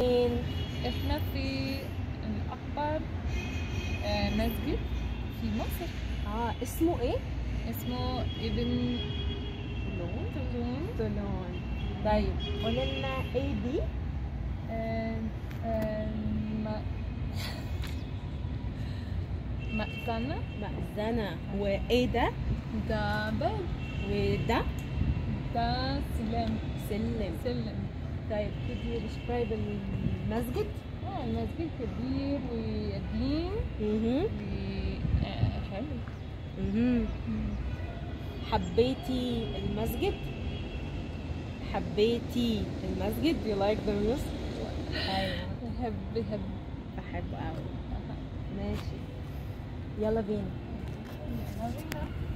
فين احنا في اكبر آه، مسجد في مصر اه اسمه ايه اسمه ابن طولون طولون طولون طيب قول لنا ايه دي آه، آه، م- مأذنة مأذنة وايه ده ده باب وده ده سلام سلم سلم طيب could you describe المسجد اه المسجد كبير وقديم اها وحلو اها حبيتي المسجد حبيتي المسجد you like the mosque ايوه بحب بحب بحبه قوي ماشي يلا بينا يلا بينا